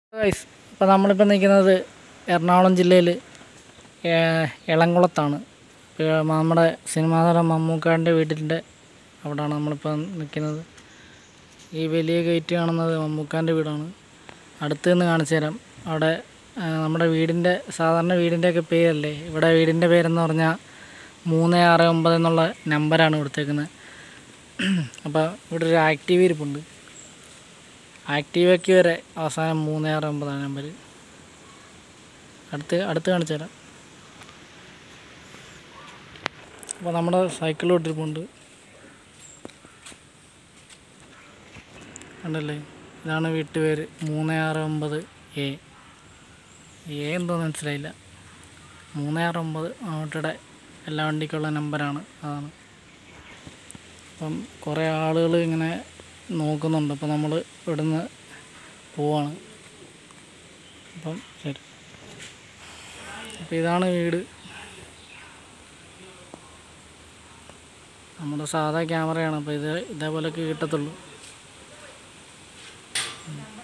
guys ഇപ്പോൾ നമ്മളിപ്പോൾ നിൽക്കുന്നത് എറണാകുളം ജില്ലയിൽ എളംകുളത്താണ് ഇപ്പോൾ നമ്മുടെ സിനിമാ നടൻ മമ്മൂക്കാൻ്റെ വീട്ടിൻ്റെ അവിടെയാണ് നമ്മളിപ്പോൾ നിൽക്കുന്നത് ഈ വലിയ ഗേറ്റ് കാണുന്നത് മമ്മൂക്കാൻ്റെ വീടാണ് അടുത്ത് നിന്ന് കാണിച്ചു തരാം അവിടെ ആ, നമ്മുടെ വീടിൻ്റെ സാധാരണ വീടിൻ്റെയൊക്കെ പേരല്ലേ ഇവിടെ വീടിൻ്റെ പേരെന്ന് പറഞ്ഞാൽ മൂന്ന് ആറ് ഒമ്പത് എന്നുള്ള നമ്പറാണ് കൊടുത്തേക്കുന്നത് അപ്പോൾ ഇവിടെ ഒരു ആക്റ്റീവ് ഇരിപ്പുണ്ട് ആക്റ്റീവയ്ക്ക് വരെ അവസാനം മൂന്ന് ആറ് ഒമ്പതാണ് നമ്പർ അടുത്ത് അടുത്ത് കാണിച്ചു തരാം അപ്പോൾ നമ്മുടെ സൈക്കിൾ ഇട്ടിരിപ്പുണ്ട് കണ്ടല്ലേ ഇതാണ് വീട്ടുപേര് മൂന്ന് ആറ് ഒമ്പത് എ എ എന്തോന്ന് മനസ്സിലായില്ല മൂന്ന് ആറ് ഒമ്പത് അങ്ങോട്ടിടെ എല്ലാ വണ്ടിക്കുള്ള നമ്പറാണ് അതാണ് അപ്പം കുറേ ആളുകൾ ഇങ്ങനെ നോക്കുന്നുണ്ട് അപ്പോൾ നമ്മൾ ഇവിടുന്ന് പോവാണ് അപ്പം ശരി അപ്പോൾ ഇതാണ് വീട് നമ്മുടെ സാധാ ക്യാമറയാണ് അപ്പോൾ ഇത് ഇതേപോലെയൊക്കെ കിട്ടത്തുള്ളൂ